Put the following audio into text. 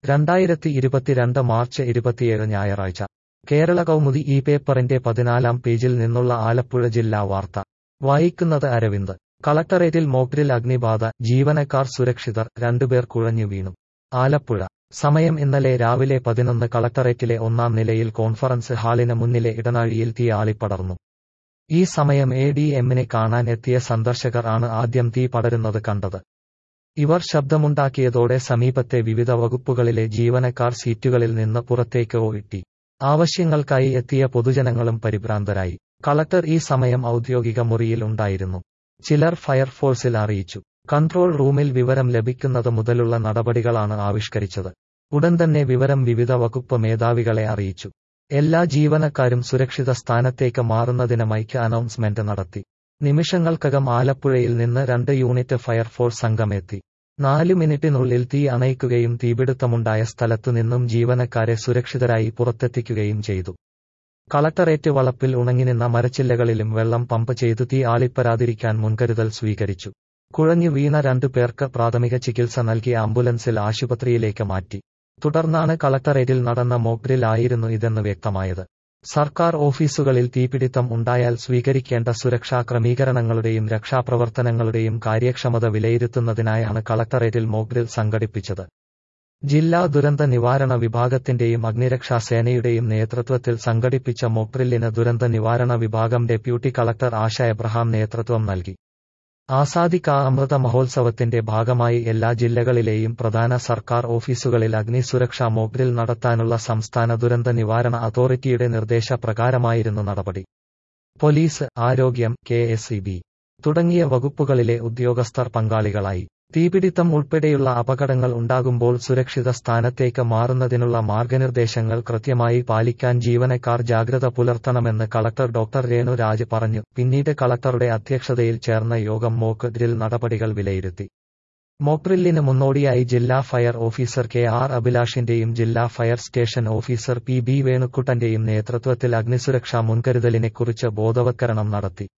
രണ്ടായിരത്തി ഇരുപത്തിരണ്ട് മാർച്ച് ഇരുപത്തിയേഴ് ഞായറാഴ്ച കേരള കൗമുദി ഈ പേപ്പറിന്റെ പതിനാലാം പേജിൽ നിന്നുള്ള ആലപ്പുഴ ജില്ലാ വാർത്ത വായിക്കുന്നത് അരവിന്ദ് കളക്ടറേറ്റിൽ മോക്ഡ്രിൽ അഗ്നിബാധ ജീവനക്കാർ സുരക്ഷിതർ രണ്ടുപേർ കുഴഞ്ഞു വീണു ആലപ്പുഴ സമയം ഇന്നലെ രാവിലെ പതിനൊന്ന് കളക്ടറേറ്റിലെ ഒന്നാം നിലയിൽ കോൺഫറൻസ് ഹാളിന് മുന്നിലെ ഇടനാഴിയിൽ തീ ആളിപ്പടർന്നു ഈ സമയം എ ഡി എമ്മിനെ കാണാൻ എത്തിയ സന്ദർശകർ ആണ് ആദ്യം തീ പടരുന്നത് കണ്ടത് ഇവർ ശബ്ദമുണ്ടാക്കിയതോടെ സമീപത്തെ വിവിധ വകുപ്പുകളിലെ ജീവനക്കാർ സീറ്റുകളിൽ നിന്ന് പുറത്തേക്ക് ഓയിട്ടി ആവശ്യങ്ങൾക്കായി എത്തിയ പൊതുജനങ്ങളും പരിഭ്രാന്തരായി കളക്ടർ ഈ സമയം ഔദ്യോഗിക മുറിയിൽ ഉണ്ടായിരുന്നു ചിലർ ഫയർഫോഴ്സിൽ അറിയിച്ചു കൺട്രോൾ റൂമിൽ വിവരം ലഭിക്കുന്നത് മുതലുള്ള നടപടികളാണ് ആവിഷ്കരിച്ചത് ഉടൻ തന്നെ വിവരം വിവിധ വകുപ്പ് മേധാവികളെ അറിയിച്ചു എല്ലാ ജീവനക്കാരും സുരക്ഷിത സ്ഥാനത്തേക്ക് മാറുന്നതിന് മൈക്ക് അനൗൺസ്മെന്റ് നടത്തി നിമിഷങ്ങൾക്കകം ആലപ്പുഴയിൽ നിന്ന് രണ്ട് യൂണിറ്റ് ഫയർഫോഴ്സ് സംഘം എത്തി നാലു മിനിറ്റിനുള്ളിൽ തീ അണയ്ക്കുകയും തീപിടുത്തമുണ്ടായ സ്ഥലത്തു നിന്നും ജീവനക്കാരെ സുരക്ഷിതരായി പുറത്തെത്തിക്കുകയും ചെയ്തു കളക്ടറേറ്റ് വളപ്പിൽ ഉണങ്ങിനിന്ന മരച്ചില്ലകളിലും വെള്ളം പമ്പ് ചെയ്തു തീ ആളിപ്പരാതിരിക്കാൻ മുൻകരുതൽ സ്വീകരിച്ചു കുഴഞ്ഞു വീണ രണ്ടു പേർക്ക് പ്രാഥമിക ചികിത്സ നൽകി ആംബുലൻസിൽ ആശുപത്രിയിലേക്ക് മാറ്റി തുടർന്നാണ് കളക്ടറേറ്റിൽ നടന്ന മോക്ഡ്രിൽ ആയിരുന്നു ഇതെന്ന് വ്യക്തമായത് സർക്കാർ ഓഫീസുകളിൽ തീപിടിത്തം ഉണ്ടായാൽ സ്വീകരിക്കേണ്ട സുരക്ഷാ ക്രമീകരണങ്ങളുടെയും രക്ഷാപ്രവർത്തനങ്ങളുടെയും കാര്യക്ഷമത വിലയിരുത്തുന്നതിനായാണ് കളക്ടറേറ്റിൽ മോക്ഡ്രിൽ സംഘടിപ്പിച്ചത് ജില്ലാ ദുരന്ത നിവാരണ വിഭാഗത്തിന്റെയും അഗ്നിരക്ഷാ സേനയുടെയും നേതൃത്വത്തിൽ സംഘടിപ്പിച്ച മോക്ഡ്രില്ലിന് ദുരന്ത നിവാരണ വിഭാഗം ഡെപ്യൂട്ടി കളക്ടർ ആശ എബ്രഹാം നേതൃത്വം നൽകി ആസാദി കാ അമൃത മഹോത്സവത്തിന്റെ ഭാഗമായി എല്ലാ ജില്ലകളിലെയും പ്രധാന സർക്കാർ ഓഫീസുകളിൽ അഗ്നി സുരക്ഷാ മോക്ഡ്രിൽ നടത്താനുള്ള സംസ്ഥാന ദുരന്ത നിവാരണ അതോറിറ്റിയുടെ നിർദ്ദേശപ്രകാരമായിരുന്നു നടപടി പോലീസ് ആരോഗ്യം കെ തുടങ്ങിയ വകുപ്പുകളിലെ ഉദ്യോഗസ്ഥർ പങ്കാളികളായി തീപിടിത്തം ഉൾപ്പെടെയുള്ള അപകടങ്ങൾ ഉണ്ടാകുമ്പോൾ സുരക്ഷിത സ്ഥാനത്തേക്ക് മാറുന്നതിനുള്ള മാർഗനിർദ്ദേശങ്ങൾ കൃത്യമായി പാലിക്കാൻ ജീവനക്കാർ ജാഗ്രത പുലർത്തണമെന്ന് കളക്ടർ ഡോക്ടർ രേണു രാജ് പറഞ്ഞു പിന്നീട് കളക്ടറുടെ അധ്യക്ഷതയിൽ ചേർന്ന യോഗം മോക്ക് ഡ്രിൽ നടപടികൾ വിലയിരുത്തി മോക്ഡ്രില്ലിന് മുന്നോടിയായി ജില്ലാ ഫയർ ഓഫീസർ കെ ആർ അഭിലാഷിന്റെയും ജില്ലാ fire station officer P B വേണുക്കുട്ടന്റെയും നേതൃത്വത്തിൽ അഗ്നിസുരക്ഷാ മുൻകരുതലിനെക്കുറിച്ച് ബോധവത്കരണം നടത്തി